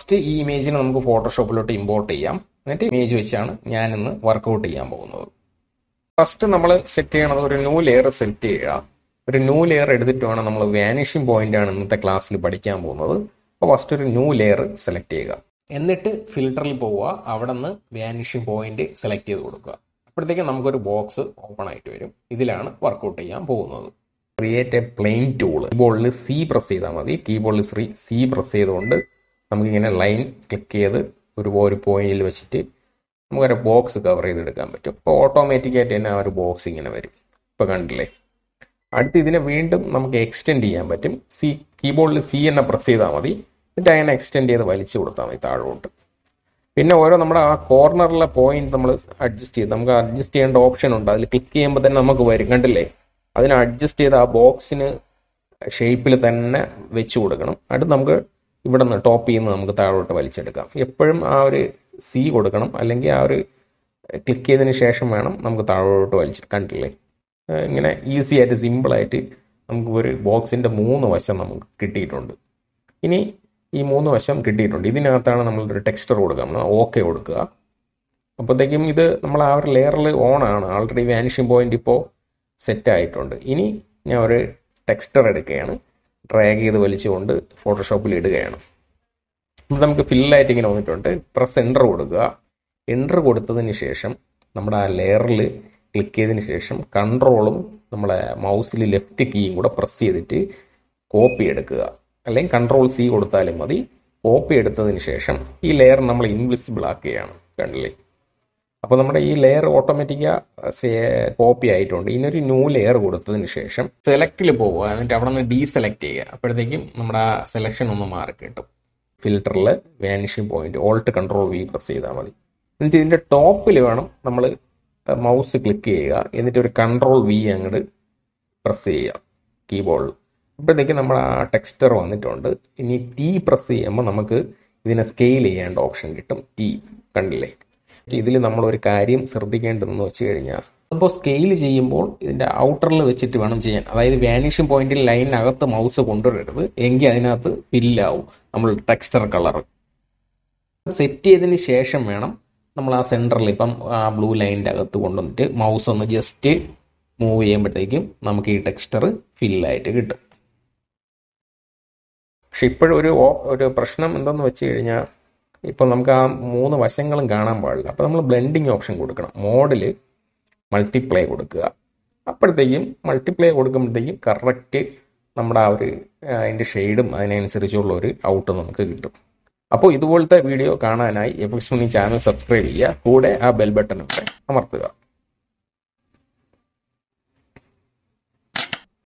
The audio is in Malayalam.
ഫസ്റ്റ് ഈ ഇമേജിനെ നമുക്ക് ഫോട്ടോഷോപ്പിലോട്ട് ഇമ്പോർട്ട് ചെയ്യാം എന്നിട്ട് ഇമേജ് വെച്ചാണ് ഞാൻ ഇന്ന് വർക്കൗട്ട് ചെയ്യാൻ പോകുന്നത് ഫസ്റ്റ് നമ്മൾ സെറ്റ് ചെയ്യണത് ഒരു ന്യൂ ലെയർ സെറ്റ് ചെയ്യുക ഒരു ന്യൂ ലെയർ എടുത്തിട്ട് വേണം നമ്മൾ വാനിഷിംഗ് പോയിന്റ് ആണ് ഇന്നത്തെ ക്ലാസ്സിൽ പഠിക്കാൻ പോകുന്നത് അപ്പോൾ ഫസ്റ്റ് ഒരു ന്യൂ ലെയർ സെലക്ട് ചെയ്യുക എന്നിട്ട് ഫിൽറ്ററിൽ പോവുക അവിടെ നിന്ന് വാനിഷിംഗ് പോയിന്റ് സെലക്ട് ചെയ്ത് കൊടുക്കുക അപ്പോഴത്തേക്കും നമുക്കൊരു ബോക്സ് ഓപ്പൺ ആയിട്ട് വരും ഇതിലാണ് വർക്കൗട്ട് ചെയ്യാൻ പോകുന്നത് ക്രിയേറ്റ് എ പ്ലെയിൻ ടൂൾ കീബോർഡിൽ സി പ്രസ് ചെയ്താൽ മതി കീബോർഡിൽ ശ്രീ സി പ്രസ് ചെയ്തുകൊണ്ട് നമുക്കിങ്ങനെ ലൈൻ ക്ലിക്ക് ചെയ്ത് ഒരു ഒരു പോയിന്റിൽ വെച്ചിട്ട് നമുക്കൊരു ബോക്സ് കവർ ചെയ്തെടുക്കാൻ പറ്റും ഇപ്പോൾ ഓട്ടോമാറ്റിക്കായിട്ട് തന്നെ ആ ഒരു ബോക്സ് ഇങ്ങനെ വരും ഇപ്പോൾ കണ്ടില്ലേ അടുത്ത് ഇതിനെ വീണ്ടും നമുക്ക് എക്സ്റ്റെൻഡ് ചെയ്യാൻ പറ്റും സി കീബോർഡിൽ സി എന്നെ പ്രസ് ചെയ്താൽ മതി എന്നിട്ട് അങ്ങനെ എക്സ്റ്റെൻഡ് ചെയ്ത് വലിച്ചു കൊടുത്താൽ മതി താഴോട്ട് പിന്നെ ഓരോ നമ്മുടെ ആ കോർണറിലെ പോയിന്റ് നമ്മൾ അഡ്ജസ്റ്റ് ചെയ്ത് നമുക്ക് അഡ്ജസ്റ്റ് ചെയ്യേണ്ട ഓപ്ഷൻ ഉണ്ട് അതിൽ ക്ലിക്ക് ചെയ്യുമ്പോൾ തന്നെ നമുക്ക് വരും കണ്ടില്ലേ അതിനെ അഡ്ജസ്റ്റ് ചെയ്ത് ആ ബോക്സിന് ഷേപ്പിൽ തന്നെ വെച്ച് കൊടുക്കണം അടുത്ത് നമുക്ക് ഇവിടെ നിന്ന് ടോപ്പ് ചെയ്യുന്ന നമുക്ക് താഴോട്ട് വലിച്ചെടുക്കാം എപ്പോഴും ആ ഒരു സി കൊടുക്കണം അല്ലെങ്കിൽ ആ ഒരു ക്ലിക്ക് ചെയ്തതിന് ശേഷം വേണം നമുക്ക് താഴോട്ട് വലിച്ച് കണ്ടില്ലേ ഏഹ് ഇങ്ങനെ ഈസി ആയിട്ട് സിമ്പിളായിട്ട് നമുക്ക് ഒരു ബോക്സിൻ്റെ മൂന്ന് വശം നമുക്ക് കിട്ടിയിട്ടുണ്ട് ഇനി ഈ മൂന്ന് വശം കിട്ടിയിട്ടുണ്ട് ഇതിനകത്താണ് നമ്മളൊരു ടെക്സ്ചർ കൊടുക്കുക നമ്മൾ ഓക്കെ കൊടുക്കുക അപ്പോഴത്തേക്കും ഇത് നമ്മൾ ആ ഒരു ലെയറിൽ ഓൺ ആണ് ആൾറെഡി വാനിഷിംഗ് പോയിന്റ് ഇപ്പോൾ സെറ്റ് ആയിട്ടുണ്ട് ഇനി ഞാൻ ഒരു ടെക്സ്ചർ എടുക്കുകയാണ് ഡ്രാഗ് ചെയ്ത് വലിച്ചുകൊണ്ട് ഫോട്ടോഷോപ്പിൽ ഇടുകയാണ് ഇത് നമുക്ക് ഫില്ലായിട്ട് ഇങ്ങനെ വന്നിട്ടുണ്ട് പ്രസ് എൻ്റർ കൊടുക്കുക എൻ്റർ കൊടുത്തതിന് ശേഷം നമ്മുടെ ആ ലെയറിൽ ക്ലിക്ക് ചെയ്തതിന് ശേഷം കൺട്രോളും നമ്മളെ മൗസിൽ ലെഫ്റ്റ് കീയും കൂടെ പ്രസ് ചെയ്തിട്ട് കോപ്പി എടുക്കുക അല്ലെങ്കിൽ കൺട്രോൾ സി കൊടുത്താലും മതി കോപ്പി എടുത്തതിന് ശേഷം ഈ ലെയർ നമ്മൾ ഇൻവിസിബിൾ ആക്കുകയാണ് കണ്ടില്ലേ അപ്പോൾ നമ്മുടെ ഈ ലെയർ ഓട്ടോമാറ്റിക്ക കോപ്പി ആയിട്ടുണ്ട് ഇതിനൊരു ന്യൂ ലെയർ കൊടുത്തതിന് ശേഷം സെലക്റ്റിൽ പോവുക എന്നിട്ട് അവിടെ നിന്ന് ഡീ സെലക്ട് ചെയ്യുക അപ്പോഴത്തേക്കും നമ്മുടെ ആ സെലക്ഷൻ ഒന്ന് മാറി കിട്ടും ഫിൽറ്ററിൽ vanishing point alt control V press ചെയ്താൽ മതി എന്നിട്ട് ഇതിൻ്റെ ടോപ്പിൽ വേണം നമ്മൾ മൗസ് ക്ലിക്ക് ചെയ്യുക എന്നിട്ട് ഒരു കൺട്രോൾ വി അങ്ങോട്ട് പ്രസ് ചെയ്യുക കീബോർഡിൽ അപ്പോഴത്തേക്ക് നമ്മൾ ആ ടെക്സ്ചർ വന്നിട്ടുണ്ട് ഇനി ടി പ്രസ് ചെയ്യുമ്പോൾ നമുക്ക് ഇതിനെ സ്കെയിൽ ചെയ്യേണ്ട ഓപ്ഷൻ കിട്ടും ടി കണ്ടില്ലേ ഇതിൽ നമ്മൾ ഒരു കാര്യം ശ്രദ്ധിക്കേണ്ടതെന്ന് വെച്ച് കഴിഞ്ഞാൽ അപ്പോൾ സ്കെയിൽ ചെയ്യുമ്പോൾ ഇതിൻ്റെ ഔട്ടറിൽ വെച്ചിട്ട് വേണം ചെയ്യാൻ അതായത് വാനിഷിംഗ് പോയിന്റിൽ ലൈനിനകത്ത് മൗസ് കൊണ്ടുവരരുത് എങ്കിൽ അതിനകത്ത് ഫില്ലാവും നമ്മൾ ടെക്സ്ചർ കളർ സെറ്റ് ചെയ്തതിന് ശേഷം വേണം നമ്മൾ ആ സെൻറ്ററിൽ ഇപ്പം ആ ബ്ലൂ ലൈനിൻ്റെ അകത്ത് കൊണ്ടുവന്നിട്ട് മൗസ് ഒന്ന് ജസ്റ്റ് മൂവ് ചെയ്യുമ്പോഴത്തേക്കും നമുക്ക് ഈ ടെക്സ്ചർ ഫില്ലായിട്ട് കിട്ടും പക്ഷെ ഇപ്പോഴും ഒരു ഓ- ഒരു പ്രശ്നം എന്തെന്ന് വെച്ച് കഴിഞ്ഞാൽ ഇപ്പം നമുക്ക് ആ മൂന്ന് വശങ്ങളും കാണാൻ പാടില്ല അപ്പോൾ നമ്മൾ ബ്ലെൻഡിങ് ഓപ്ഷൻ കൊടുക്കണം മോഡിൽ മൾട്ടിപ്ലൈ കൊടുക്കുക അപ്പോഴത്തേക്കും മൾട്ടിപ്ലൈ കൊടുക്കുമ്പോഴത്തേക്കും കറക്റ്റ് നമ്മുടെ ആ ഒരു ആ, അതിൻ്റെ ഷെയ്ഡും അതിനനുസരിച്ചുള്ള ഒരു ഔട്ട് നമുക്ക് കിട്ടും അപ്പോൾ ഇതുപോലത്തെ വീഡിയോ കാണാനായി എപ്പിക്സ് മണി ചാനൽ സബ്സ്ക്രൈബ് ചെയ്യുക കൂടെ ആ ബെൽ ബട്ടൺ ഒക്കെ അമർത്തുക